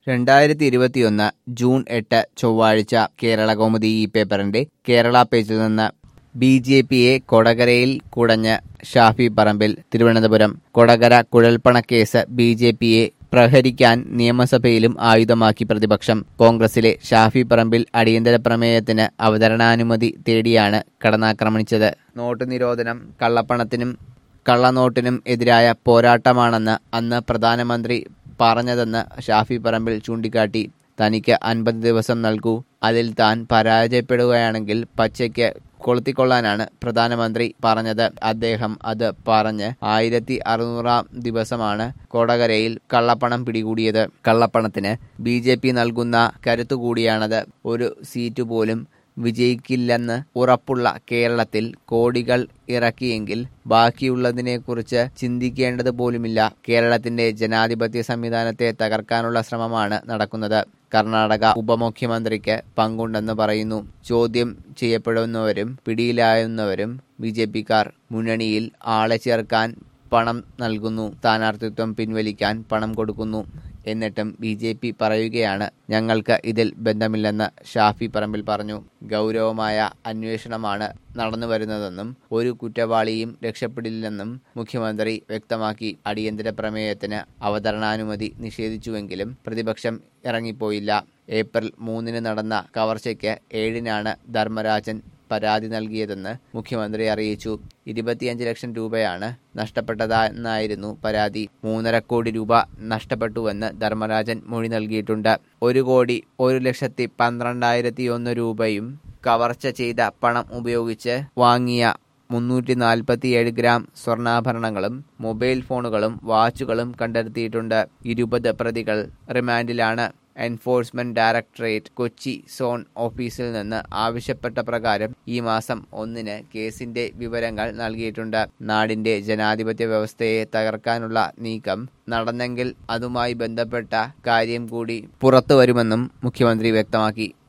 രണ്ടായിരത്തി ഇരുപത്തിയൊന്ന് ജൂൺ എട്ട് ചൊവ്വാഴ്ച കേരള കൗമുദി ഈ പേപ്പറിന്റെ കേരള പേജിൽ നിന്ന് ബി ജെ പിയെ കൊടകരയിൽ കുടഞ്ഞ് ഷാഫി പറമ്പിൽ തിരുവനന്തപുരം കൊടകര കുഴൽപ്പണക്കേസ് ബി ജെ പിയെ പ്രഹരിക്കാൻ നിയമസഭയിലും ആയുധമാക്കി പ്രതിപക്ഷം കോൺഗ്രസിലെ ഷാഫി പറമ്പിൽ അടിയന്തര പ്രമേയത്തിന് അവതരണാനുമതി തേടിയാണ് കടന്നാക്രമണിച്ചത് നോട്ട് നിരോധനം കള്ളപ്പണത്തിനും കള്ളനോട്ടിനും എതിരായ പോരാട്ടമാണെന്ന് അന്ന് പ്രധാനമന്ത്രി പറഞ്ഞതെന്ന് ഷാഫി പറമ്പിൽ ചൂണ്ടിക്കാട്ടി തനിക്ക് അൻപത് ദിവസം നൽകൂ അതിൽ താൻ പരാജയപ്പെടുകയാണെങ്കിൽ പച്ചയ്ക്ക് കൊളുത്തിക്കൊള്ളാനാണ് പ്രധാനമന്ത്രി പറഞ്ഞത് അദ്ദേഹം അത് പറഞ്ഞ് ആയിരത്തി അറുന്നൂറാം ദിവസമാണ് കൊടകരയിൽ കള്ളപ്പണം പിടികൂടിയത് കള്ളപ്പണത്തിന് ബി ജെ പി നൽകുന്ന കരുത്തുകൂടിയാണത് ഒരു സീറ്റ് പോലും വിജയിക്കില്ലെന്ന് ഉറപ്പുള്ള കേരളത്തിൽ കോടികൾ ഇറക്കിയെങ്കിൽ ബാക്കിയുള്ളതിനെക്കുറിച്ച് ചിന്തിക്കേണ്ടത് പോലുമില്ല കേരളത്തിന്റെ ജനാധിപത്യ സംവിധാനത്തെ തകർക്കാനുള്ള ശ്രമമാണ് നടക്കുന്നത് കർണാടക ഉപമുഖ്യമന്ത്രിക്ക് പങ്കുണ്ടെന്ന് പറയുന്നു ചോദ്യം ചെയ്യപ്പെടുന്നവരും പിടിയിലായുന്നവരും ബി ജെ പിക്കാർ മുന്നണിയിൽ ആളെ ചേർക്കാൻ പണം നൽകുന്നു സ്ഥാനാർത്ഥിത്വം പിൻവലിക്കാൻ പണം കൊടുക്കുന്നു എന്നിട്ടും ബി ജെ പി പറയുകയാണ് ഞങ്ങൾക്ക് ഇതിൽ ബന്ധമില്ലെന്ന് ഷാഫി പറമ്പിൽ പറഞ്ഞു ഗൗരവമായ അന്വേഷണമാണ് നടന്നുവരുന്നതെന്നും ഒരു കുറ്റവാളിയും രക്ഷപ്പെടില്ലെന്നും മുഖ്യമന്ത്രി വ്യക്തമാക്കി അടിയന്തര പ്രമേയത്തിന് അവതരണാനുമതി നിഷേധിച്ചുവെങ്കിലും പ്രതിപക്ഷം ഇറങ്ങിപ്പോയില്ല ഏപ്രിൽ മൂന്നിന് നടന്ന കവർച്ചയ്ക്ക് ഏഴിനാണ് ധർമ്മരാജൻ പരാതി നൽകിയതെന്ന് മുഖ്യമന്ത്രി അറിയിച്ചു ഇരുപത്തിയഞ്ച് ലക്ഷം രൂപയാണ് നഷ്ടപ്പെട്ടതെന്നായിരുന്നു പരാതി മൂന്നര കോടി രൂപ നഷ്ടപ്പെട്ടുവെന്ന് ധർമ്മരാജൻ മൊഴി നൽകിയിട്ടുണ്ട് ഒരു കോടി ഒരു ലക്ഷത്തി പന്ത്രണ്ടായിരത്തി ഒന്ന് രൂപയും കവർച്ച ചെയ്ത പണം ഉപയോഗിച്ച് വാങ്ങിയ മുന്നൂറ്റി നാൽപ്പത്തിയേഴ് ഗ്രാം സ്വർണ്ണാഭരണങ്ങളും മൊബൈൽ ഫോണുകളും വാച്ചുകളും കണ്ടെടുത്തിയിട്ടുണ്ട് ഇരുപത് പ്രതികൾ റിമാൻഡിലാണ് എൻഫോഴ്സ്മെന്റ് ഡയറക്ടറേറ്റ് കൊച്ചി സോൺ ഓഫീസിൽ നിന്ന് ആവശ്യപ്പെട്ട പ്രകാരം ഈ മാസം ഒന്നിന് കേസിന്റെ വിവരങ്ങൾ നൽകിയിട്ടുണ്ട് നാടിന്റെ ജനാധിപത്യ വ്യവസ്ഥയെ തകർക്കാനുള്ള നീക്കം നടന്നെങ്കിൽ അതുമായി ബന്ധപ്പെട്ട കാര്യം കൂടി പുറത്തുവരുമെന്നും മുഖ്യമന്ത്രി വ്യക്തമാക്കി